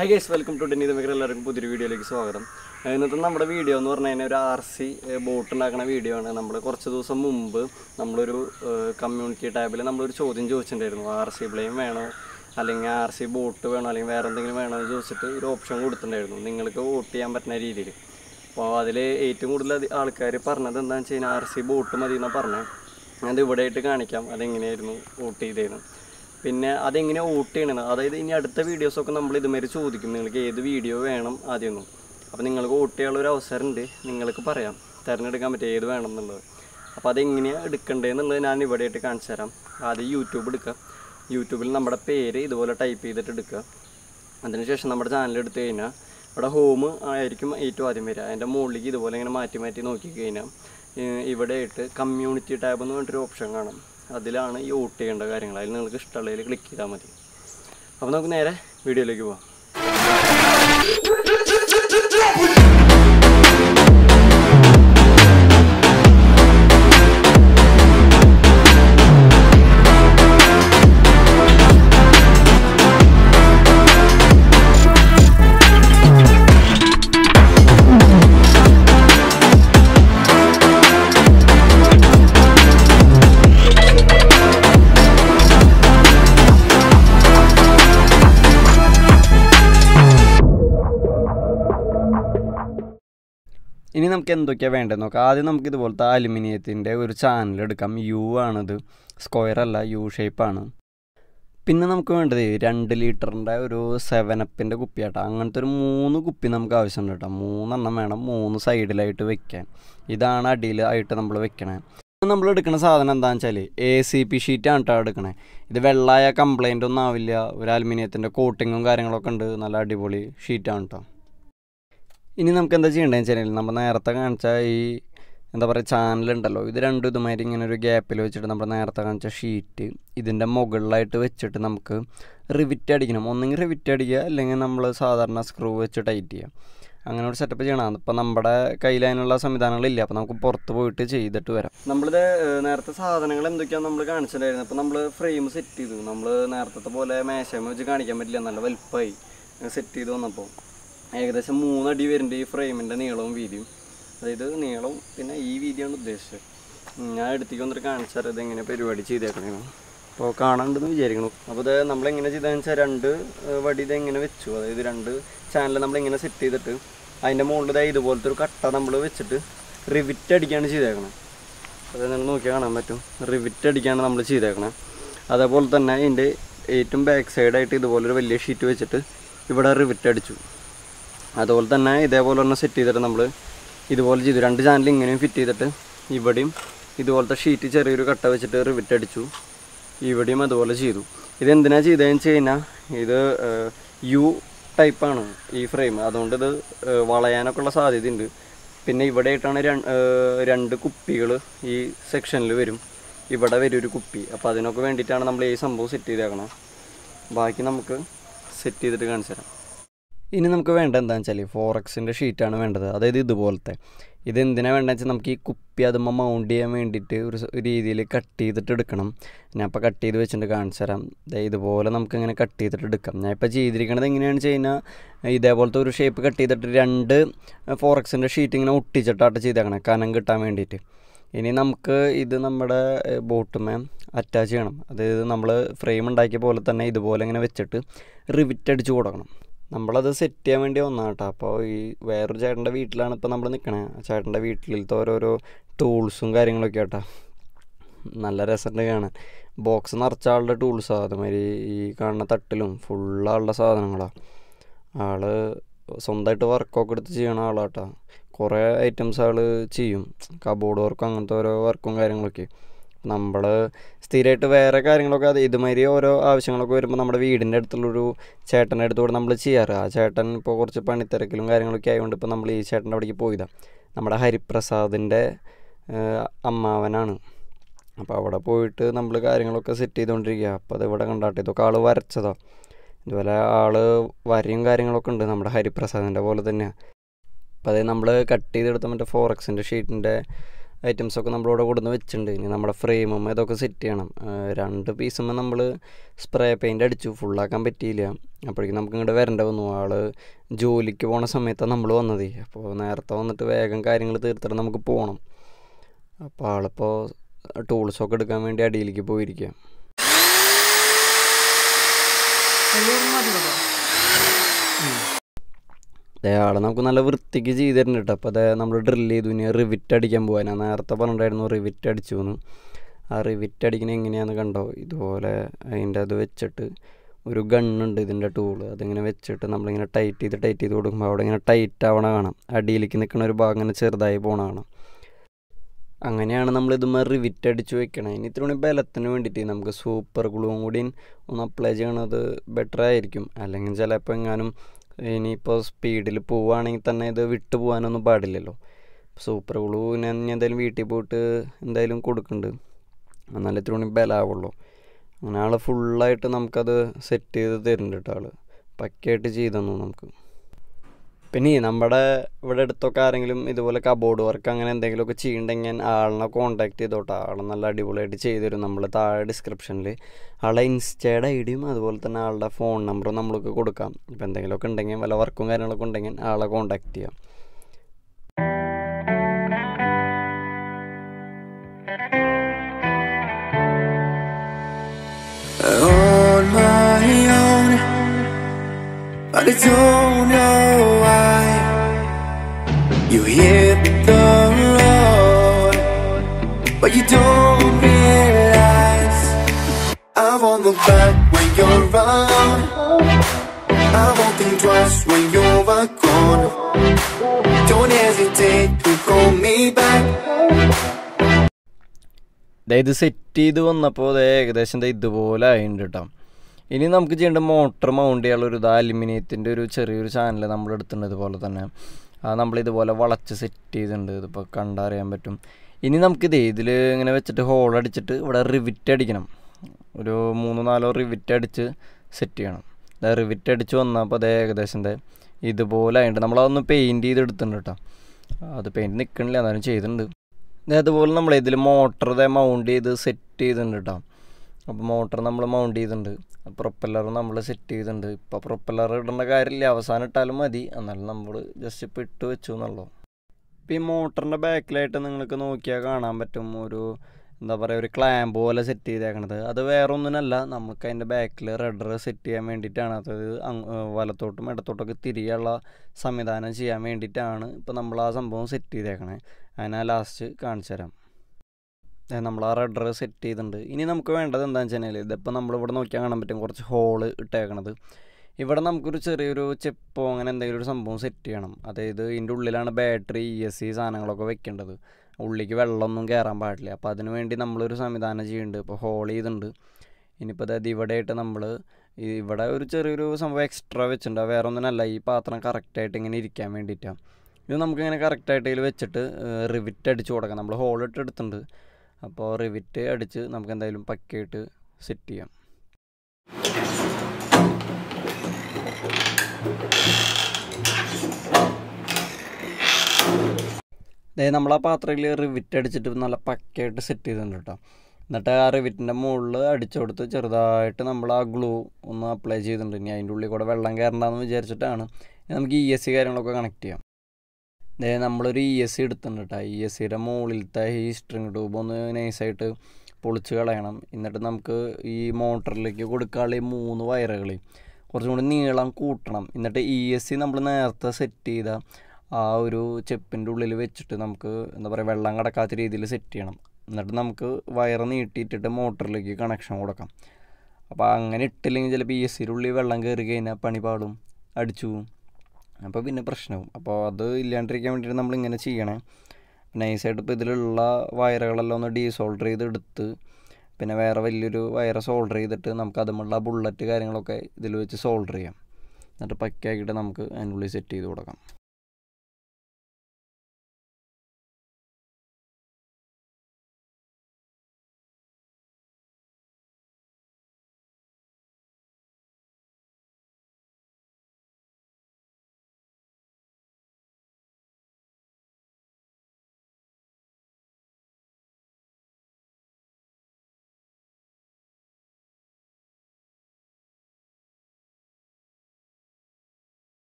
High guys welcome to Denny നമുക്ക് എല്ലാവർക്കും പുതിയൊരു വീഡിയോയിലേക്ക് സ്വാഗതം ഏഹ് ഇന്നത്തെ നമ്മുടെ വീഡിയോ എന്ന് പറഞ്ഞു കഴിഞ്ഞാൽ ഒരു ആർ സി ബോട്ട് ഉണ്ടാക്കുന്ന വീഡിയോ ആണ് നമ്മൾ കുറച്ച് ദിവസം മുമ്പ് നമ്മളൊരു കമ്മ്യൂണിറ്റി ടാബിൽ നമ്മളൊരു ചോദ്യം ചോദിച്ചിട്ടുണ്ടായിരുന്നു ആർ സി ബ്ലെയിം വേണോ അല്ലെങ്കിൽ ആർ സി ബോട്ട് വേണോ അല്ലെങ്കിൽ വേറെ എന്തെങ്കിലും വേണോ എന്ന് ചോദിച്ചിട്ട് ഒരു ഓപ്ഷൻ കൊടുത്തിട്ടുണ്ടായിരുന്നു നിങ്ങൾക്ക് വോട്ട് ചെയ്യാൻ പറ്റുന്ന രീതിയിൽ അപ്പോൾ അതിൽ ഏറ്റവും കൂടുതൽ ആൾക്കാർ പറഞ്ഞത് എന്താണെന്ന് വെച്ച് കഴിഞ്ഞാൽ ആർ സി ബോട്ട് മതി എന്നാണ് പറഞ്ഞത് ഞാൻ ഇവിടെ ആയിട്ട് കാണിക്കാം അതെങ്ങനെയായിരുന്നു വോട്ട് ചെയ്തതെന്ന് പിന്നെ അതെങ്ങനെ വോട്ട് ചെയ്യണമെന്ന് അതായത് ഇനി അടുത്ത വീഡിയോസൊക്കെ നമ്മൾ ഇതുമാതിരി ചോദിക്കും നിങ്ങൾക്ക് ഏത് വീഡിയോ വേണം ആദ്യമൊന്നും അപ്പോൾ നിങ്ങൾക്ക് വോട്ട് ചെയ്യാനുള്ള ഒരു അവസരം ഉണ്ട് നിങ്ങൾക്ക് പറയാം തിരഞ്ഞെടുക്കാൻ പറ്റും ഏത് വേണം എന്നുള്ളത് അപ്പോൾ അതെങ്ങനെയാണ് എടുക്കേണ്ടതെന്നുള്ളത് ഞാൻ ഇവിടെ ആയിട്ട് കാണിച്ചു തരാം ആദ്യം യൂട്യൂബ് എടുക്കുക യൂട്യൂബിൽ നമ്മുടെ പേര് ഇതുപോലെ ടൈപ്പ് ചെയ്തിട്ട് എടുക്കുക അതിനുശേഷം നമ്മുടെ ചാനൽ എടുത്തു കഴിഞ്ഞാൽ ഇവിടെ ഹോം ആയിരിക്കും ഏറ്റവും ആദ്യം വരിക അതിൻ്റെ മുകളിലേക്ക് ഇതുപോലെ ഇങ്ങനെ മാറ്റി മാറ്റി നോക്കി കഴിഞ്ഞാൽ ഇവിടെ ആയിട്ട് കമ്മ്യൂണിറ്റി ടാബ് എന്ന് പറഞ്ഞിട്ടൊരു ഓപ്ഷൻ കാണാം അതിലാണ് ഈ വോട്ട് ചെയ്യേണ്ട കാര്യങ്ങൾ അതിൽ നിങ്ങൾക്ക് ഇഷ്ടമുള്ളതിൽ ക്ലിക്ക് ചെയ്താൽ മതി അപ്പോൾ നമുക്ക് നേരെ വീഡിയോയിലേക്ക് പോവാം ഇനി നമുക്ക് എന്തൊക്കെയാണ് വേണ്ടത് നോക്കാം ആദ്യം നമുക്ക് ഇതുപോലത്തെ അലുമിനിയത്തിൻ്റെ ഒരു ചാനൽ എടുക്കാം യു ആണിത് സ്ക്വയർ അല്ല യു ഷേപ്പാണ് പിന്നെ നമുക്ക് വേണ്ടത് രണ്ട് ലിറ്ററിൻ്റെ ഒരു സെവൻ അപ്പിൻ്റെ കുപ്പിയാട്ടോ അങ്ങനത്തെ ഒരു മൂന്ന് കുപ്പി നമുക്ക് ആവശ്യമുണ്ട് കേട്ടോ മൂന്നെണ്ണം വേണം മൂന്ന് സൈഡിലായിട്ട് വെക്കാൻ ഇതാണ് അടിയിൽ ആയിട്ട് നമ്മൾ വെക്കണേ നമ്മൾ എടുക്കുന്ന സാധനം എന്താണെന്ന് വെച്ചാൽ എ സി പി ഷീറ്റാണ് കേട്ടോ എടുക്കണേ ഇത് വെള്ളമായ കംപ്ലൈൻ്റ് ഒന്നും ആവില്ല ഒരു അലുമിനിയത്തിൻ്റെ കോട്ടിങ്ങും കാര്യങ്ങളൊക്കെ ഉണ്ട് നല്ല അടിപൊളി ഷീറ്റാണ് കേട്ടോ ഇനി നമുക്ക് എന്താ ചെയ്യേണ്ടതെന്ന് വെച്ചാൽ നമ്മൾ നേരത്തെ കാണിച്ച ഈ എന്താ പറയുക ചാനലുണ്ടല്ലോ ഇത് രണ്ടും ഇതുമാതിരി ഇങ്ങനെ ഒരു ഗ്യാപ്പിൽ വെച്ചിട്ട് നമ്മൾ നേരത്തെ കാണിച്ച ഷീറ്റ് ഇതിൻ്റെ മുകളിലായിട്ട് വെച്ചിട്ട് നമുക്ക് റിവിറ്റ് അടിക്കണം ഒന്നെങ്കിൽ റിവിറ്റ് അടിക്കുക അല്ലെങ്കിൽ നമ്മൾ സാധാരണ സ്ക്രൂ വെച്ച് ടൈറ്റ് ചെയ്യുക അങ്ങനെ ഒരു സെറ്റപ്പ് ചെയ്യണം ഇപ്പം നമ്മുടെ കയ്യിൽ അതിനുള്ള സംവിധാനങ്ങളില്ല അപ്പോൾ നമുക്ക് പുറത്ത് പോയിട്ട് ചെയ്തിട്ട് വരാം നമ്മളിത് നേരത്തെ സാധനങ്ങൾ എന്തൊക്കെയാണ് നമ്മൾ കാണിച്ചിട്ടുണ്ടായിരുന്നു അപ്പോൾ നമ്മൾ ഫ്രെയിം സെറ്റ് ചെയ്തു നമ്മൾ നേരത്തെ പോലെ മേശമ വെച്ച് കാണിക്കാൻ പറ്റില്ല നല്ല വലുപ്പമായി സെറ്റ് ചെയ്ത് വന്നപ്പോൾ ഏകദേശം മൂന്നടി വരുന്നുണ്ട് ഈ ഫ്രെയിമിൻ്റെ നീളവും വീതിയും അതായത് നീളവും പിന്നെ ഈ വീതിയാണ് ഉദ്ദേശിച്ചത് ഞാൻ എടുത്തേക്ക് വന്നിട്ട് കാണിച്ചാൽ ഇത് എങ്ങനെ പരിപാടി ചെയ്തേക്കണേന്ന് അപ്പോൾ കാണാണ്ടെന്ന് വിചാരിക്കണം അപ്പോൾ ഇത് നമ്മളെങ്ങനെ ചെയ്തതെന്ന് വെച്ചാൽ രണ്ട് വടി ഇത് എങ്ങനെ വെച്ചു അതായത് രണ്ട് ചാനൽ നമ്മളിങ്ങനെ സെറ്റ് ചെയ്തിട്ട് അതിൻ്റെ മുകളിൽ ഇതാ ഇതുപോലത്തെ ഒരു കട്ട നമ്മൾ വെച്ചിട്ട് റിവിറ്റ് അടിക്കുകയാണ് ചെയ്തേക്കണത് അത് നിങ്ങൾ നോക്കിയാൽ കാണാൻ പറ്റും റിവിറ്റ് അടിക്കുകയാണ് നമ്മൾ ചെയ്തേക്കണത് അതേപോലെ തന്നെ ഇതിൻ്റെ ഏറ്റവും ബാക്ക് സൈഡായിട്ട് ഇതുപോലൊരു വലിയ ഷീറ്റ് വെച്ചിട്ട് ഇവിടെ റിവിറ്റ് അടിച്ചു അതുപോലെ തന്നെ ഇതേപോലെ തന്നെ സെറ്റ് ചെയ്തിട്ട് നമ്മൾ ഇതുപോലെ ചെയ്തു രണ്ട് ചാനൽ ഇങ്ങനെയും ഫിറ്റ് ചെയ്തിട്ട് ഇവിടെയും ഇതുപോലത്തെ ഷീറ്റ് ചെറിയൊരു കട്ട വെച്ചിട്ട് റിവിറ്റ് അടിച്ചു ഇവിടെയും അതുപോലെ ചെയ്തു ഇതെന്തിനാണ് ചെയ്തതെന്ന് വെച്ച് കഴിഞ്ഞാൽ ഇത് യു ടൈപ്പാണ് ഈ ഫ്രെയിം അതുകൊണ്ട് ഇത് വളയാനൊക്കെ ഉള്ള സാധ്യതയുണ്ട് പിന്നെ ഇവിടെ ആയിട്ടാണ് രണ്ട് കുപ്പികൾ ഈ സെക്ഷനിൽ വരും ഇവിടെ വരും ഒരു കുപ്പി അപ്പോൾ അതിനൊക്കെ വേണ്ടിയിട്ടാണ് നമ്മൾ ഈ സംഭവം സെറ്റ് ചെയ്തേക്കണം ബാക്കി നമുക്ക് സെറ്റ് ചെയ്തിട്ട് കാണിച്ചു തരാം ഇനി നമുക്ക് വേണ്ട എന്താണെന്ന് വെച്ചാൽ ഫോറക്സിൻ്റെ ഷീറ്റാണ് വേണ്ടത് അതായത് ഇതുപോലത്തെ ഇത് എന്തിനാണ് വേണ്ടതെന്ന് വെച്ചാൽ നമുക്ക് ഈ കുപ്പി അതുമ്പോൾ മൗണ്ട് ചെയ്യാൻ വേണ്ടിയിട്ട് ഒരു രീതിയിൽ കട്ട് ചെയ്തിട്ട് എടുക്കണം ഞാൻ ഇപ്പോൾ കട്ട് ചെയ്ത് വെച്ചിട്ട് കാണിച്ചു തരാം ഇതുപോലെ നമുക്ക് ഇങ്ങനെ കട്ട് ചെയ്തിട്ട് എടുക്കാം ഞാൻ ഇപ്പോൾ ചെയ്തിരിക്കുന്നത് എങ്ങനെയാണെന്ന് വെച്ച് കഴിഞ്ഞാൽ ഇതേപോലത്തെ ഒരു ഷേപ്പ് കട്ട് ചെയ്തിട്ട് രണ്ട് ഫോറക്സിൻ്റെ ഷീറ്റ് ഇങ്ങനെ ഒട്ടിച്ചിട്ടാട്ട് ചെയ്തേക്കണം കനം കിട്ടാൻ വേണ്ടിയിട്ട് ഇനി നമുക്ക് ഇത് നമ്മുടെ ബോട്ടുമേ അറ്റാച്ച് ചെയ്യണം അതായത് നമ്മൾ ഫ്രെയിം ഉണ്ടാക്കിയ പോലെ തന്നെ ഇതുപോലെ ഇങ്ങനെ വെച്ചിട്ട് റിവിറ്റ് അടിച്ച് കൊടുക്കണം നമ്മളത് സെറ്റ് ചെയ്യാൻ വേണ്ടി വന്നതാണ് കേട്ടോ അപ്പോൾ ഈ വേറൊരു ചേട്ടൻ്റെ വീട്ടിലാണ് ഇപ്പോൾ നമ്മൾ നിൽക്കണേ ആ ചേട്ടൻ്റെ വീട്ടിലത്തെ ഓരോരോ ടൂൾസും കാര്യങ്ങളൊക്കെ കേട്ടോ നല്ല രസമുണ്ട് കാണാൻ ബോക്സ് നിറച്ച ആളുടെ ടൂൾസാണ് അതുമാതിരി ഈ കാണുന്ന തട്ടിലും ഫുള്ളാളുടെ സാധനങ്ങളാണ് ആൾ സ്വന്തമായിട്ട് വർക്കൊക്കെ എടുത്ത് ചെയ്യണ ആളാട്ടോ കുറേ ഐറ്റംസ് ആൾ ചെയ്യും കബോർഡ് വർക്കും അങ്ങനത്തെ ഓരോ വർക്കും കാര്യങ്ങളൊക്കെ നമ്മൾ സ്ഥിരമായിട്ട് വേറെ കാര്യങ്ങളൊക്കെ അത് ഇതുമാതിരി ഓരോ ആവശ്യങ്ങളൊക്കെ വരുമ്പോൾ നമ്മുടെ വീടിൻ്റെ അടുത്തുള്ളൊരു ചേട്ടൻ്റെ അടുത്തോടെ നമ്മൾ ചെയ്യാറ് ആ ചേട്ടൻ ഇപ്പോൾ കുറച്ച് പണിത്തിരക്കിലും കാര്യങ്ങളൊക്കെ ആയതുകൊണ്ട് ഇപ്പോൾ നമ്മൾ ഈ ചേട്ടൻ്റെ അവിടേക്ക് പോയതാണ് നമ്മുടെ ഹരിപ്രസാദിൻ്റെ അമ്മാവനാണ് അപ്പോൾ അവിടെ പോയിട്ട് നമ്മൾ കാര്യങ്ങളൊക്കെ സെറ്റ് ചെയ്തുകൊണ്ടിരിക്കുക അപ്പോൾ അത് ഇവിടെ കണ്ടാട്ടെ ഇതൊക്കെ ആൾ വരച്ചതാണ് ഇതുപോലെ ആൾ വരയും കാര്യങ്ങളൊക്കെ ഉണ്ട് നമ്മുടെ ഹരിപ്രസാദിൻ്റെ പോലെ തന്നെയാണ് അപ്പോൾ അത് നമ്മൾ കട്ട് ചെയ്തെടുത്ത മറ്റേ ഫോറക്സിൻ്റെ ഷീറ്റിൻ്റെ ഐറ്റംസൊക്കെ നമ്മളിവിടെ കൊടുന്ന് വെച്ചിട്ടുണ്ട് ഇനി നമ്മുടെ ഫ്രെയിമും ഇതൊക്കെ സെറ്റ് ചെയ്യണം ആ, രണ്ട് പീസുമ്പോൾ നമ്മൾ സ്പ്രേ പെയിൻ്റ് അടിച്ചു ഫുള്ളാക്കാൻ പറ്റിയില്ല അപ്പോഴേക്കും നമുക്ക് ഇങ്ങോട്ട് വരേണ്ട വന്നു ആൾ ജോലിക്ക് പോണ സമയത്താണ് നമ്മൾ വന്നത് അപ്പോൾ നേരത്തെ വന്നിട്ട് വേഗം കാര്യങ്ങൾ തീർത്തിട്ട് നമുക്ക് പോകണം അപ്പോൾ ആളിപ്പോൾ ടൂൾസൊക്കെ എടുക്കാൻ വേണ്ടി അടിയിലേക്ക് പോയിരിക്കുക അതെ ആളെ നമുക്ക് നല്ല വൃത്തിക്ക് ചെയ്ത് തരുന്നുണ്ട് കേട്ടോ അപ്പോൾ അതെ നമ്മൾ ഡ്രില്ല് ചെയ്തു ഇനി റിവിറ്റ് അടിക്കാൻ പോകാൻ ഞാൻ നേരത്തെ പറഞ്ഞിട്ടുണ്ടായിരുന്നു റിവിറ്റ് അടിച്ചു എന്ന് ആ റിവിറ്റ് അടിക്കുന്നത് എങ്ങനെയാണെന്ന് കണ്ടോ ഇതുപോലെ അതിൻ്റെ അത് വെച്ചിട്ട് ഒരു ഗണ്ണുണ്ട് ഇതിൻ്റെ ടൂള് അതിങ്ങനെ വെച്ചിട്ട് നമ്മളിങ്ങനെ ടൈറ്റ് ചെയ്ത് ടൈറ്റ് ചെയ്ത് കൊടുക്കുമ്പോൾ അവിടെ ഇങ്ങനെ ടൈറ്റ് ആവണ കാണാം അടിയിലേക്ക് നിൽക്കുന്ന ഒരു ഭാഗം ഇങ്ങനെ ചെറുതായി പോണ കാണാം അങ്ങനെയാണ് നമ്മൾ ഇതുമ്മ റിവിറ്റ് അടിച്ച് വെക്കണത് ഇനി ഇത്തിരി കൂടി ബലത്തിന് വേണ്ടിയിട്ട് നമുക്ക് സൂപ്പർ ഗ്ലൂവും കൂടി ഒന്ന് അപ്ലൈ ചെയ്യണത് ബെറ്റർ ആയിരിക്കും അല്ലെങ്കിൽ ചിലപ്പോൾ എങ്ങാനും ഇനിയിപ്പോൾ സ്പീഡിൽ പോവുകയാണെങ്കിൽ തന്നെ ഇത് വിട്ടു പോകാനൊന്നും പാടില്ലല്ലോ സൂപ്പർ ഗ്ലൂ ഞാൻ ഇനി എന്തായാലും വീട്ടിൽ പോയിട്ട് എന്തായാലും കൊടുക്കുന്നുണ്ട് എന്നാലേ ഇത്തിരി കൂടി ബലമാവുള്ളൂ അങ്ങനെ ആൾ ഫുള്ളായിട്ട് നമുക്കത് സെറ്റ് ചെയ്ത് തരുന്നുണ്ട് കേട്ടോ ആൾ പക്കയായിട്ട് ചെയ്തു തന്നു നമുക്ക് പിന്നെ ഈ നമ്മുടെ ഇവിടെ അടുത്തൊക്കെ ആരെങ്കിലും ഇതുപോലെ കബോർഡ് വർക്ക് അങ്ങനെ എന്തെങ്കിലുമൊക്കെ ചെയ്യണ്ടെങ്കിൽ ആളിനെ കോൺടാക്ട് ചെയ്തോട്ടെ ആൾ നല്ല അടിപൊളിയായിട്ട് ചെയ്തു തരും നമ്മൾ താഴെ ഡിസ്ക്രിപ്ഷനിൽ ആളുടെ ഇൻസ്റ്റയുടെ ഐ ഡിയും അതുപോലെ തന്നെ ആളുടെ ഫോൺ നമ്പറും നമ്മൾക്ക് കൊടുക്കാം ഇപ്പം എന്തെങ്കിലുമൊക്കെ ഉണ്ടെങ്കിൽ വല്ല വർക്കും കാര്യങ്ങളൊക്കെ ഉണ്ടെങ്കിൽ ആളെ കോൺടാക്ട് ചെയ്യാം on my own, but I don't know why. You hit the road, but you don't realize I won't look back when you're around. I won't think twice when you're gone. Don't hesitate to call me back. ദേ ഇത് set ചെയ്ത് വന്നപ്പോൾ അത് ഏകദേശം ദേ ഇതുപോലെ ആയിട്ടുണ്ട് കേട്ടോ ഇനി നമുക്ക് ചെയ്യേണ്ട മോട്ടർ മൗണ്ട് ചെയ്യാനുള്ള ഒരു ഇത് അലുമിനിയത്തിൻ്റെ ഒരു ചെറിയൊരു ചാനൽ നമ്മൾ എടുത്തിട്ടുണ്ട് ഇതുപോലെ തന്നെ അത് നമ്മൾ ഇതുപോലെ വളച്ച് സെറ്റ് ചെയ്തിട്ടുണ്ട് ഇതിപ്പോൾ കണ്ടറിയാൻ പറ്റും ഇനി നമുക്കിത് ഇതിൽ ഇങ്ങനെ വെച്ചിട്ട് ഹോൾ അടിച്ചിട്ട് ഇവിടെ റിവിറ്റ് അടിക്കണം ഒരു മൂന്നോ നാലോ റിവിറ്റ് അടിച്ച് സെറ്റ് ചെയ്യണം അതായത് റിവിറ്റ് അടിച്ച് വന്നപ്പോൾ അത് ഏകദേശം ദേ ഇതുപോലെ ആയിട്ടുണ്ട് നമ്മളതൊന്ന് പെയിൻറ്റ് ചെയ്തെടുത്തിട്ടുണ്ട് കേട്ടോ അത് പെയിൻറ്റ് നിൽക്കണില്ല എന്നാലും ചെയ്തിട്ടുണ്ട് ദേ അതുപോലെ നമ്മൾ ഇതിൽ മോട്ടർ ഇതേ മൗണ്ട് ചെയ്ത് സെറ്റ് ചെയ്തിട്ടുണ്ട് കേട്ടോ അപ്പോൾ മോട്ടർ നമ്മൾ മൗണ്ട് ചെയ്തിട്ടുണ്ട് പ്രൊപ്പല്ലർ നമ്മൾ സെറ്റ് ചെയ്തിട്ടുണ്ട് ഇപ്പോൾ പ്രൊപ്പല്ലർ ഇടേണ്ട കാര്യമില്ല അവസാനം ഇട്ടാലും മതി എന്നാലും നമ്മൾ ജസ്റ്റ് ഇപ്പോൾ ഇട്ട് വെച്ചു എന്നുള്ളൂ ഇപ്പോൾ ഈ മോട്ടറിൻ്റെ ബാക്കിലായിട്ട് നിങ്ങൾക്ക് നോക്കിയാൽ കാണാൻ പറ്റും ഒരു എന്താ പറയുക ഒരു ക്ലാമ്പ് പോലെ സെറ്റ് ചെയ്തേക്കണത് അത് വേറെ ഒന്നിനല്ല നമുക്ക് അതിൻ്റെ ബാക്കിൽ റഡർ സെറ്റ് ചെയ്യാൻ വേണ്ടിയിട്ടാണ് അതായത് അങ്ങ് വലത്തോട്ടും ഇടത്തോട്ടൊക്കെ തിരിയുള്ള സംവിധാനം ചെയ്യാൻ വേണ്ടിയിട്ടാണ് ഇപ്പോൾ നമ്മൾ ആ സംഭവം സെറ്റ് ചെയ്തേക്കണേ അതിനാ ലാസ്റ്റ് കാണിച്ചു തരാം ദേ നമ്മൾ ആ റഡർ സെറ്റ് ചെയ്തിട്ടുണ്ട് ഇനി നമുക്ക് വേണ്ടത് എന്താണെന്ന് വെച്ച് കഴിഞ്ഞാൽ ഇതിപ്പോൾ നമ്മളിവിടെ നോക്കിയാൽ കാണാൻ പറ്റും കുറച്ച് ഹോള് ഇട്ടേക്കണത് ഇവിടെ നമുക്കൊരു ചെറിയൊരു ചെപ്പോ അങ്ങനെ എന്തെങ്കിലും ഒരു സംഭവം സെറ്റ് ചെയ്യണം അതായത് ഇതിൻ്റെ ഉള്ളിലാണ് ബാറ്ററി ഇ എസ് സി സാധനങ്ങളൊക്കെ വെക്കേണ്ടത് ഉള്ളിലേക്ക് വെള്ളമൊന്നും കയറാൻ പാടില്ല അപ്പോൾ അതിന് വേണ്ടി നമ്മളൊരു സംവിധാനം ചെയ്യുന്നുണ്ട് ഇപ്പോൾ ഹോൾ ചെയ്തിട്ടുണ്ട് ഇനിയിപ്പോൾ അതായത് ഇവിടെയായിട്ട് നമ്മൾ ഇവിടെ ഒരു ചെറിയൊരു സംഭവം എക്സ്ട്രാ വെച്ചിട്ടുണ്ട് അത് വേറെ ഒന്നിനല്ല ഈ പാത്രം കറക്റ്റായിട്ട് ഇങ്ങനെ ഇരിക്കാൻ വേണ്ടിയിട്ടാണ് ഇത് നമുക്കിങ്ങനെ കറക്റ്റായിട്ട് ഇതിൽ വെച്ചിട്ട് റിവിറ്റ് അടിച്ച് കൊടുക്കാം നമ്മൾ ഹോൾ ഇട്ട് എടുത്തിട്ടുണ്ട് അപ്പോൾ റിവിറ്റ് അടിച്ച് നമുക്ക് എന്തായാലും പക്കയായിട്ട് സെറ്റ് ചെയ്യാം അതായത് നമ്മൾ ആ പാത്രത്തിൽ റിവിറ്റ് അടിച്ചിട്ട് നല്ല പക്കയായിട്ട് സെറ്റ് ചെയ്തിട്ടുണ്ട് കേട്ടോ എന്നിട്ട് ആ റിവിറ്റിൻ്റെ മുകളിൽ അടിച്ചു കൊടുത്ത് ചെറുതായിട്ട് നമ്മൾ ആ ഗ്ലൂ ഒന്ന് അപ്ലൈ ചെയ്തിട്ടുണ്ട് ഇനി അതിൻ്റെ ഉള്ളിൽ കൂടെ വെള്ളം കയറണ്ടെന്ന് വിചാരിച്ചിട്ടാണ് ഇനി നമുക്ക് ഇ എസ് സി കാര്യങ്ങളൊക്കെ കണക്ട് ചെയ്യാം അതായത് നമ്മളൊരു ഇ എസ് സി എടുത്തിട്ടുണ്ട് കേട്ടോ ഇ എസ് സിയുടെ മുകളിലത്തെ ഈ സ്ട്രിങ് ട്യൂബ് ഒന്ന് നൈസായിട്ട് പൊളിച്ച് കളയണം എന്നിട്ട് നമുക്ക് ഈ മോട്ടറിലേക്ക് കൊടുക്കാനുള്ള ഈ മൂന്ന് വയറുകൾ കുറച്ചും കൂടി നീളം കൂട്ടണം എന്നിട്ട് ഇ എസ് സി നമ്മൾ നേരത്തെ സെറ്റ് ചെയ്ത ആ ഒരു ചെപ്പിൻ്റെ ഉള്ളിൽ വെച്ചിട്ട് നമുക്ക് എന്താ പറയുക വെള്ളം കടക്കാത്ത രീതിയിൽ സെറ്റ് ചെയ്യണം എന്നിട്ട് നമുക്ക് വയറ് നീട്ടിയിട്ടിട്ട് മോട്ടറിലേക്ക് കണക്ഷൻ കൊടുക്കാം അപ്പോൾ അങ്ങനെ ഇട്ടില്ലെങ്കിൽ ചിലപ്പോൾ ഇ എസ് സിയുടെ ഉള്ളിൽ വെള്ളം കയറി കഴിഞ്ഞാൽ പണി പാടും അടിച്ചു പോവും അപ്പോൾ പിന്നെ പ്രശ്നവും അപ്പോൾ അത് ഇല്ലാണ്ടിരിക്കാൻ വേണ്ടിയിട്ട് നമ്മൾ ഇങ്ങനെ ചെയ്യണേ നൈസായിട്ട് ഇപ്പോൾ ഇതിലുള്ള വയറുകളെല്ലാം ഒന്ന് ഡീസോൾഡർ ചെയ്ത് എടുത്ത് പിന്നെ വേറെ വലിയൊരു വയറ് സോൾഡർ ചെയ്തിട്ട് നമുക്ക് അതുമുള്ള ബുള്ളറ്റ് കാര്യങ്ങളൊക്കെ ഇതിൽ വെച്ച് സോൾഡർ ചെയ്യാം എന്നിട്ട് പക്കയാക്കിയിട്ട് നമുക്ക് അതിനുള്ളിൽ സെറ്റ് ചെയ്ത് കൊടുക്കാം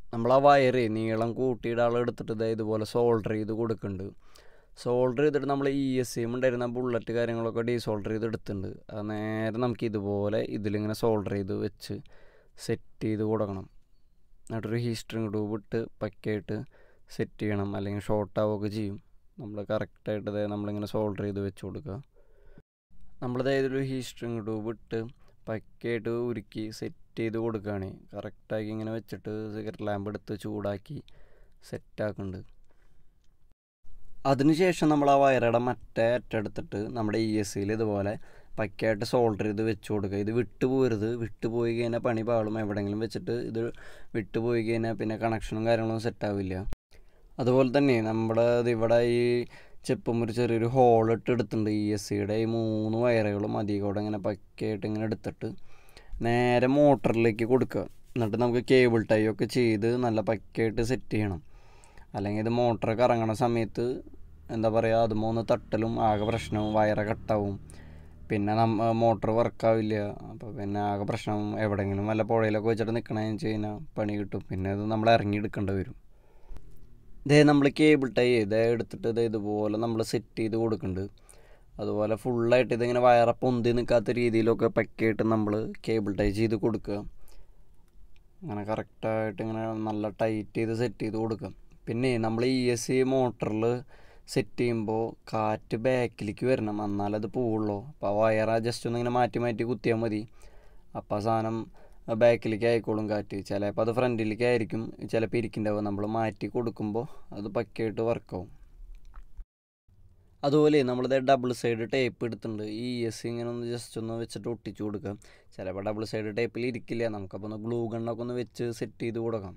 നമ്മൾ ആ വയറ് നീളം കൂട്ടിയിട്ട് ആളെടുത്തിട്ട് ഇതേ ഇതുപോലെ സോൾഡർ ചെയ്ത് കൊടുക്കുന്നുണ്ട് സോൾഡർ ചെയ്തിട്ട് നമ്മൾ ഇ എസ് സിയും ഉണ്ടായിരുന്ന ബുള്ളറ്റ് കാര്യങ്ങളൊക്കെ ഡീസോൾഡർ ചെയ്ത് എടുത്തിട്ടുണ്ട് അത് നേരെ നമുക്ക് ഇതുപോലെ ഇതിലിങ്ങനെ സോൾഡർ ചെയ്ത് വെച്ച് സെറ്റ് ചെയ്ത് കൊടുക്കണം എന്നിട്ടൊരു ഹീസ്റ്ററിങ് ട്യൂബ് ഇട്ട് പക്കയായിട്ട് സെറ്റ് ചെയ്യണം അല്ലെങ്കിൽ ഷോർട്ട് ആവുകയൊക്കെ ചെയ്യും നമ്മൾ കറക്റ്റായിട്ട് ഇതേ നമ്മളിങ്ങനെ സോൾഡർ ചെയ്ത് വെച്ച് കൊടുക്കുക നമ്മളിത് ഏതൊരു ഹീസ്റ്ററിങ് ട്യൂബ് ഇട്ട് പക്കയായിട്ട് ഉരുക്കി സെറ്റ് ചെയ്ത് കൊടുക്കുകയാണ് കറക്റ്റാക്കി ഇങ്ങനെ വെച്ചിട്ട് സിഗരറ്റ് ലാമ്പ് എടുത്ത് ചൂടാക്കി സെറ്റാക്കുന്നുണ്ട് അതിനുശേഷം നമ്മൾ ആ വയറുടെ മറ്റേ അറ്റെടുത്തിട്ട് നമ്മുടെ ഇ എസ് സിയിൽ ഇതുപോലെ പക്കയായിട്ട് സോൾഡർ ചെയ്ത് വെച്ച് കൊടുക്കുക ഇത് വിട്ടു പോരുത് വിട്ടു പോയി കഴിഞ്ഞാൽ പണി പാളും എവിടെയെങ്കിലും വെച്ചിട്ട് ഇത് വിട്ടു പോയി കഴിഞ്ഞാൽ പിന്നെ കണക്ഷനും കാര്യങ്ങളൊന്നും സെറ്റാവില്ല അതുപോലെ തന്നെ നമ്മുടെ ഇത് ഇവിടെ ഈ ചെപ്പം ഒരു ചെറിയൊരു ഹോൾ ഇട്ട് എടുത്തിട്ടുണ്ട് ഇ എസ് സിയുടെ ഈ മൂന്ന് വയറുകളും അധികം കൂടെ ഇങ്ങനെ പക്കയായിട്ട് ഇങ്ങനെ എടുത്തിട്ട് നേരെ മോട്ടറിലേക്ക് കൊടുക്കുക എന്നിട്ട് നമുക്ക് കേബിൾ ടൈ ഒക്കെ ചെയ്ത് നല്ല പക്കയായിട്ട് സെറ്റ് ചെയ്യണം അല്ലെങ്കിൽ ഇത് മോട്ടർ കറങ്ങണ സമയത്ത് എന്താ പറയുക അതുമോ ഒന്ന് തട്ടലും ആകെ പ്രശ്നവും വയറ് കട്ടാവും പിന്നെ നമ്മ മോട്ടർ വർക്കാവില്ല അപ്പോൾ പിന്നെ ആകെ പ്രശ്നം എവിടെയെങ്കിലും വല്ല പുഴയിലൊക്കെ വെച്ചിട്ട് നിൽക്കണമെന്ന് വെച്ച് കഴിഞ്ഞാൽ പണി കിട്ടും പിന്നെ ഇത് നമ്മൾ ഇറങ്ങി എടുക്കേണ്ടി വരും ഇതേ നമ്മൾ കേബിൾ ടൈ ഇതേ എടുത്തിട്ട് ഇത് ഇതുപോലെ നമ്മൾ സെറ്റ് ചെയ്ത് കൊടുക്കുന്നുണ്ട് അതുപോലെ ഫുള്ളായിട്ട് ഇതിങ്ങനെ വയറ പൊന്തി നിൽക്കാത്ത രീതിയിലൊക്കെ പക്കയായിട്ട് നമ്മൾ കേബിൾ ടൈ ചെയ്ത് കൊടുക്കുക അങ്ങനെ കറക്റ്റായിട്ട് ഇങ്ങനെ നല്ല ടൈറ്റ് ചെയ്ത് സെറ്റ് ചെയ്ത് കൊടുക്കുക പിന്നെ നമ്മൾ ഇ എസ് സി മോട്ടറിൽ സെറ്റ് ചെയ്യുമ്പോൾ കാറ്റ് ബാക്കിലേക്ക് വരണം എന്നാലത് പോവുള്ളൂ അപ്പോൾ ആ വയർ ജസ്റ്റ് ഒന്ന് ഇങ്ങനെ മാറ്റി മാറ്റി കുത്തിയാൽ മതി അപ്പോൾ ആ സാധനം ബാക്കിലേക്ക് ആയിക്കോളും കാറ്റ് ചിലപ്പോൾ അത് ഫ്രണ്ടിലേക്ക് ആയിരിക്കും ചിലപ്പോൾ ഇരിക്കുന്നുണ്ടാവും നമ്മൾ മാറ്റി കൊടുക്കുമ്പോൾ അത് പക്കയായിട്ട് വർക്കാവും അതുപോലെ നമ്മളിത് ഡബിൾ സൈഡ് ടേപ്പ് എടുത്തിട്ടുണ്ട് ഈ എസ് ഇങ്ങനെ ഒന്ന് ജസ്റ്റ് ഒന്ന് വെച്ചിട്ട് ഒട്ടിച്ചു കൊടുക്കാം ചിലപ്പോൾ ഡബിൾ സൈഡ് ടേപ്പിൽ ഇരിക്കില്ല നമുക്കപ്പോൾ ഒന്ന് ഗ്ലൂ ഗണ്ണൊക്കെ ഒന്ന് വെച്ച് സെറ്റ് ചെയ്ത് കൊടുക്കാം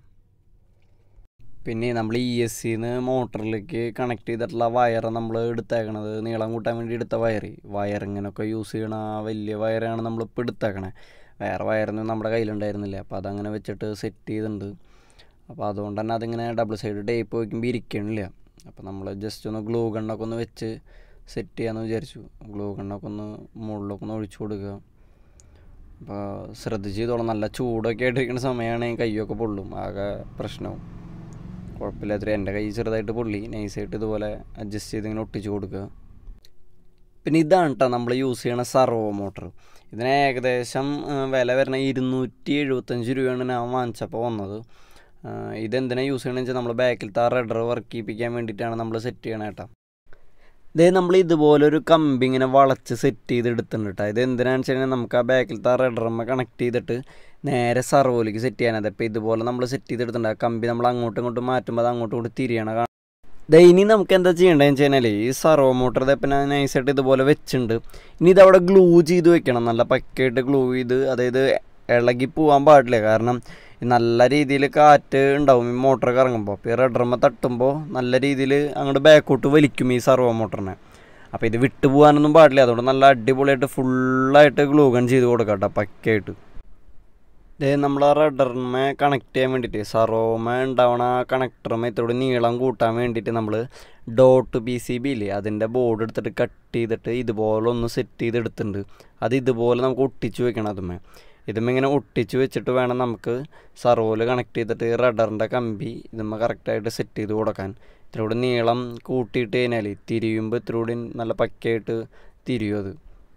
പിന്നെ നമ്മൾ ഇ എസ് സിന്ന് മോട്ടറിലേക്ക് കണക്ട് ചെയ്തിട്ടുള്ള വയർ നമ്മൾ എടുത്തേക്കണത് നീളം കൂട്ടാൻ വേണ്ടി എടുത്ത വയർ വയറിങ്ങനൊക്കെ യൂസ് ചെയ്യണ ആ വലിയ വയറാണ് നമ്മളിപ്പോൾ എടുത്തേക്കണേ വേറെ വയറൊന്നും നമ്മുടെ കയ്യിലുണ്ടായിരുന്നില്ല അപ്പോൾ അതങ്ങനെ വെച്ചിട്ട് സെറ്റ് ചെയ്തിട്ടുണ്ട് അപ്പോൾ അതുകൊണ്ട് തന്നെ അതിങ്ങനെ ഡബിൾ സൈഡ് ടേപ്പ് വയ്ക്കുമ്പോൾ ഇരിക്കണില്ല അപ്പോൾ നമ്മൾ ജസ്റ്റ് ഒന്ന് ഗ്ലൂ ഗണ്ണൊക്കെ ഒന്ന് വെച്ച് സെറ്റ് ചെയ്യാമെന്ന് വിചാരിച്ചു ഗ്ലൂ ഗണ്ണൊക്കെ ഒന്ന് മുകളിലൊക്കെ ഒന്ന് ഒഴിച്ചു കൊടുക്കുക അപ്പോൾ ശ്രദ്ധിച്ച് ചെയ്തോളാം നല്ല ചൂടൊക്കെ ആയിട്ടിരിക്കുന്ന സമയമാണെങ്കിൽ കൈയൊക്കെ പൊള്ളും ആകെ പ്രശ്നവും കുഴപ്പമില്ലാത്തൊരു എൻ്റെ കൈ ചെറുതായിട്ട് പൊള്ളി നൈസായിട്ട് ഇതുപോലെ അഡ്ജസ്റ്റ് ചെയ്ത് ഇങ്ങനെ ഒട്ടിച്ച് കൊടുക്കുക പിന്നെ ഇതാണ് കേട്ടോ നമ്മൾ യൂസ് ചെയ്യണ സർവോ മോട്ടർ ഇതിന് ഏകദേശം വില വരുന്ന ഇരുന്നൂറ്റി എഴുപത്തഞ്ച് രൂപയാണ് ഞാൻ വാങ്ങിച്ചപ്പോൾ വന്നത് ഇതെന്തിനാണ് യൂസ് ചെയ്യണമെന്ന് വെച്ചാൽ നമ്മൾ ബാക്കിലത്തെ ആ റെഡർ വർക്ക് ചെയ്യിപ്പിക്കാൻ വേണ്ടിയിട്ടാണ് നമ്മൾ സെറ്റ് ചെയ്യണത് കേട്ടോ ഇതേ നമ്മൾ ഇതുപോലെ ഒരു കമ്പി ഇങ്ങനെ വളച്ച് സെറ്റ് ചെയ്ത് എടുത്തിട്ടുണ്ട് കേട്ടോ ഇത് എന്തിനാണെന്ന് വെച്ച് കഴിഞ്ഞാൽ നമുക്ക് ആ ബാക്കിലത്തെ ആ റെഡറുമ്മ കണക്ട് ചെയ്തിട്ട് നേരെ സർവോയിലേക്ക് സെറ്റ് ചെയ്യാനത് അപ്പോൾ ഇതുപോലെ നമ്മൾ സെറ്റ് ചെയ്തെടുത്തിട്ടുണ്ട് ആ കമ്പി നമ്മൾ അങ്ങോട്ടും ഇങ്ങോട്ടും മാറ്റുമ്പോൾ അത് അങ്ങോട്ടും ഇങ്ങോട്ടും തിരിയണ ദേ ഇനി നമുക്ക് എന്താ ചെയ്യേണ്ടതെന്ന് വെച്ച് കഴിഞ്ഞാൽ ഈ സർവോ മോട്ടർ ഇതപ്പം ഞാൻ നൈസായിട്ട് ഇതുപോലെ വെച്ചിട്ടുണ്ട് ഇനി ഇതവിടെ ഗ്ലൂ ചെയ്ത് വെക്കണം നല്ല പക്കയായിട്ട് ഗ്ലൂ ചെയ്ത് അതായത് ഇളകി പോകാൻ പാടില്ല കാരണം നല്ല രീതിയിൽ കാറ്റ് ഉണ്ടാവും ഈ മോട്ടർ കറങ്ങുമ്പോൾ അപ്പോൾ ഈ റെഡർമ തട്ടുമ്പോൾ നല്ല രീതിയിൽ അങ്ങോട്ട് ബാക്കോട്ട് വലിക്കും ഈ സർവോ മോട്ടറിനെ അപ്പോൾ ഇത് വിട്ടു പോകാനൊന്നും പാടില്ല അതുകൊണ്ട് നല്ല അടിപൊളിയായിട്ട് ഫുള്ളായിട്ട് ഗ്ലൂ ഗൺ ചെയ്ത് കൊടുക്കാം കേട്ടോ പക്കയായിട്ട് ഇതേ നമ്മൾ ആ റഡറിനെ കണക്ട് ചെയ്യാൻ വേണ്ടിയിട്ട് സറോമ ഉണ്ടാവണ ആ കണക്ടറുമ ഇത്തോടെ നീളം കൂട്ടാൻ വേണ്ടിയിട്ട് നമ്മൾ ഡോട്ട് പി സി ബി ഇല്ലേ അതിൻ്റെ ബോർഡ് എടുത്തിട്ട് കട്ട് ചെയ്തിട്ട് ഇതുപോലെ ഒന്ന് സെറ്റ് ചെയ്ത് എടുത്തിട്ടുണ്ട് അത് ഇതുപോലെ നമുക്ക് ഒട്ടിച്ച് വെക്കണം അതുമേ ഇതുമ്മ ഇങ്ങനെ ഒട്ടിച്ച് വെച്ചിട്ട് വേണം നമുക്ക് സർവോല് കണക്ട് ചെയ്തിട്ട് റഡറിൻ്റെ കമ്പി ഇതുമ്മ കറക്റ്റായിട്ട് സെറ്റ് ചെയ്ത് കൊടുക്കാൻ ഇത്തിരി നീളം കൂട്ടിയിട്ട് കഴിഞ്ഞാൽ തിരിയുമ്പോൾ ഇത്തിരി നല്ല പക്കയായിട്ട് തിരിയും അത്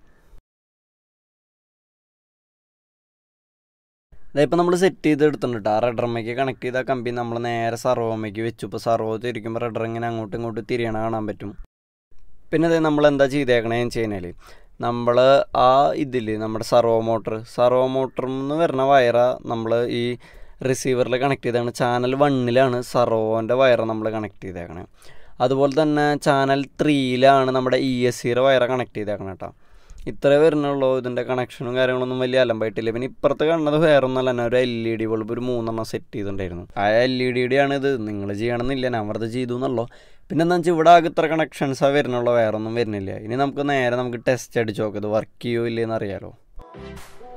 ഇതായിപ്പോൾ നമ്മൾ സെറ്റ് ചെയ്ത് എടുത്തിട്ടുണ്ട് ആ റെഡർമ്മയ്ക്ക് കണക്ട് ചെയ്ത കമ്പി നമ്മൾ നേരെ സർവോമ്മയ്ക്ക് വെച്ചു ഇപ്പോൾ സർവോ തിരിക്കുമ്പോൾ റെഡർ ഇങ്ങനെ അങ്ങോട്ടും ഇങ്ങോട്ടും തിരിയണ കാണാൻ പറ്റും പിന്നെ അത് നമ്മൾ എന്താ ചെയ്തേക്കണേന്ന് വെച്ച് കഴിഞ്ഞാൽ നമ്മൾ ആ ഇതിൽ നമ്മുടെ സർവോ മോട്ടർ സർവോ മോട്ടറിൽ നിന്ന് വരുന്ന വയറ നമ്മൾ ഈ റിസീവറിൽ കണക്ട് ചെയ്താണ് ചാനൽ വണ്ണിലാണ് സർവോൻ്റെ വയർ നമ്മൾ കണക്ട് ചെയ്തേക്കണേ അതുപോലെ തന്നെ ചാനൽ ത്രീയിലാണ് നമ്മുടെ ഇ എസ് സിയുടെ വയർ കണക്ട് ചെയ്തേക്കണം കേട്ടോ ഇത്രേ വരുന്നുള്ളൂ ഇതിൻ്റെ കണക്ഷനും കാര്യങ്ങളൊന്നും വലിയ അലമ്പായിട്ടില്ല പിന്നെ ഇപ്പുറത്ത് കാണുന്നത് വേറെ ഒന്നല്ല തന്നെ ഒരു എൽ ഇ ഡി ബൾബ് ഒരു മൂന്നെണ്ണം സെറ്റ് ചെയ്തിട്ടുണ്ടായിരുന്നു ആ എൽ ഇ ഡിയുടെ ആണ് ഇത് നിങ്ങൾ ചെയ്യണമെന്നില്ല ഞാൻ വെറുതെ ചെയ്തു എന്നുള്ളൂ പിന്നെ എന്താ വെച്ചാൽ ഇവിടെ ആകെ ഇത്ര കണക്ഷൻസാണ് വരുന്നുള്ളൂ വേറെ ഒന്നും വരുന്നില്ല ഇനി നമുക്ക് നേരെ നമുക്ക് ടെസ്റ്റ് അടിച്ച് നോക്കാം ഇത് വർക്ക് ചെയ്യുമോ ഇല്ലയെന്ന് അറിയാലോ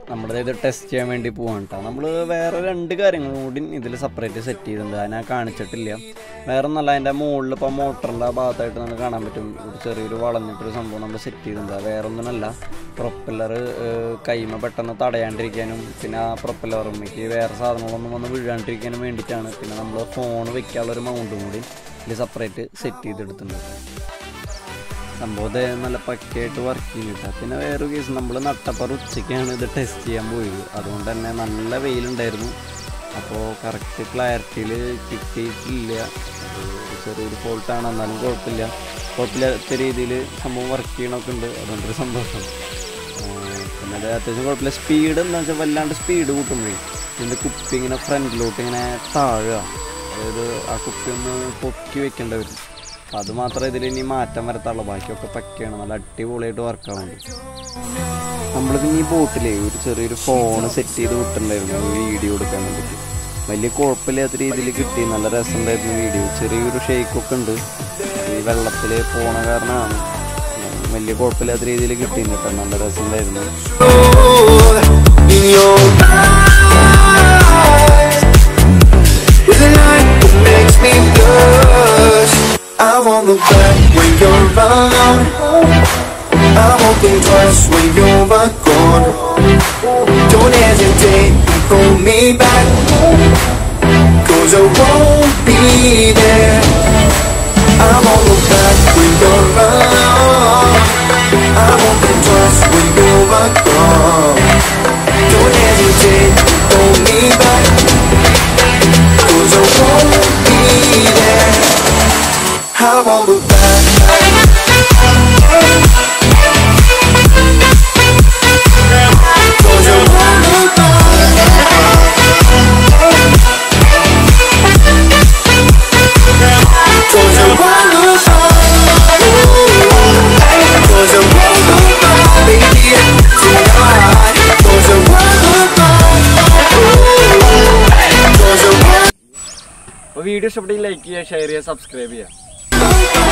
നമ്മുടെ ഇത് ടെസ്റ്റ് ചെയ്യാൻ വേണ്ടി പോവാണ് കേട്ടോ നമ്മൾ വേറെ രണ്ട് കാര്യങ്ങളും കൂടി ഇതിൽ സെപ്പറേറ്റ് സെറ്റ് ചെയ്തിട്ടുണ്ട് അത് ഞാൻ കാണിച്ചിട്ടില്ല വേറെ ഒന്നല്ല അതിൻ്റെ മുകളിൽ ഇപ്പോൾ മോട്ടറിൻ്റെ ഭാഗത്തായിട്ട് നമുക്ക് കാണാൻ പറ്റും ഒരു ചെറിയൊരു വളഞ്ഞിട്ടൊരു സംഭവം നമ്മൾ സെറ്റ് ചെയ്തിട്ടുണ്ട് അത് വേറെ ഒന്നുമല്ല പ്രൊപ്പല്ലർ കൈമ പെട്ടെന്ന് തടയാണ്ടിരിക്കാനും പിന്നെ ആ പ്രൊപ്പല്ലറുമ്മയ്ക്ക് വേറെ സാധനങ്ങളൊന്നും വന്ന് വീഴാണ്ടിരിക്കാനും വേണ്ടിയിട്ടാണ് പിന്നെ നമ്മൾ ഫോൺ വെക്കാനുള്ളൊരു മൗണ്ടും കൂടി ഇതിൽ സെപ്പറേറ്റ് സെറ്റ് ചെയ്തെടുത്തിട്ടുണ്ട് സംഭവം ഇത് നല്ല പക്കയായിട്ട് വർക്ക് ചെയ്തിട്ടാ പിന്നെ വേറൊരു കേസ് നമ്മൾ നട്ടപ്പറ ഉച്ചയ്ക്കാണ് ഇത് ടെസ്റ്റ് ചെയ്യാൻ പോയത് അതുകൊണ്ട് തന്നെ നല്ല വെയിലുണ്ടായിരുന്നു അപ്പോൾ കറക്റ്റ് ക്ലാരിറ്റിയിൽ കിട്ടിയിട്ടില്ല അത് ഒരു ചെറിയൊരു ഫോൾട്ടാണ് എന്നാലും കുഴപ്പമില്ല കുഴപ്പമില്ലാത്ത രീതിയിൽ സംഭവം വർക്ക് ചെയ്യണമൊക്കെ ഉണ്ട് അതുകൊണ്ടൊരു സന്തോഷം ആ, പിന്നെ അത് അത്യാവശ്യം കുഴപ്പമില്ല സ്പീഡ് എന്താണെന്ന് വെച്ചാൽ വല്ലാണ്ട് സ്പീഡ് കൂട്ടുമ്പോഴേ ഇതിൻ്റെ കുപ്പി ഇങ്ങനെ ഫ്രണ്ടിലോട്ട് ഇങ്ങനെ താഴുക അതായത് ആ കുപ്പി ഒന്ന് പൊക്കി വെക്കേണ്ടി വരും അപ്പം അത് മാത്രമേ ഇതിൽ ഇനി മാറ്റം വരത്തുള്ളൂ ബാക്കിയൊക്കെ പക്കയാണ് നല്ല അടിപൊളിയായിട്ട് വർക്ക് ആവുന്നുണ്ട് നമ്മൾ പിന്നെ ഈ ബോട്ടിലെ ഒരു ചെറിയൊരു ഫോൺ സെറ്റ് ചെയ്ത് വിട്ടിട്ടുണ്ടായിരുന്നു ഒരു വീഡിയോ എടുക്കാൻ വേണ്ടിയിട്ട് വലിയ കുഴപ്പമില്ലാത്ത രീതിയിൽ കിട്ടി നല്ല രസമുണ്ടായിരുന്നു വീഡിയോ ചെറിയൊരു ഷെയ്ക്കൊക്കെ ഉണ്ട് ഈ വെള്ളത്തിൽ പോണ കാരണമാണ് വലിയ കുഴപ്പമില്ലാത്ത രീതിയിൽ കിട്ടിയിട്ടുണ്ട് നല്ല രസമുണ്ടായിരുന്നു in your eyes is a light that makes me blush. I won't look back when you're around. I won't think twice when you're gone. Don't hesitate, pull me back. Cause I won't be there. I won't look back when you're around. I won't think twice when you're gone. Don't hesitate, hold me back Cause I won't be there I won't look back Cause I won't look back Cause I won't look back Cause I won't look back, baby, tonight Cause I won't look back Cause I won't അപ്പോൾ video ഇഷ്ടപ്പെട്ടെങ്കിൽ like ചെയ്യുക share ചെയ്യുക subscribe ചെയ്യുക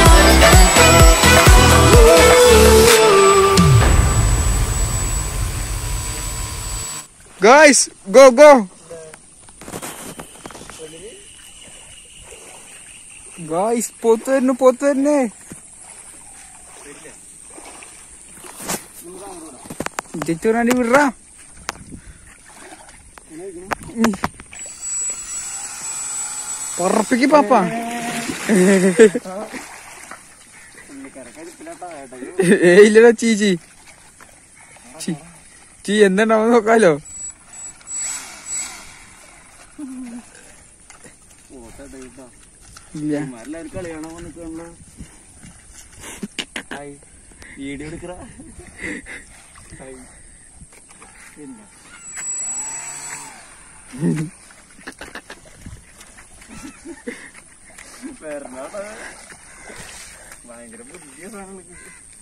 Guys, go, go. Guys, പോത്ത് വരുന്നു പോത്ത് വരുന്നേ ഇജ്ജൂറാണ്ടി വിടറാ പറപ്പിക്ക് പാപ്പ ഏയ് ഇല്ലടാ ചീച്ചി ചീ ചീ എന്തുണ്ടാവും നോക്കാലോ ഇല്ല എല്ലാവരും കളിയാണോ നിൽക്കണല്ലോ വീഡിയോ എടുക്കറ ഭയങ്കര ബുദ്ധിയ സാധനം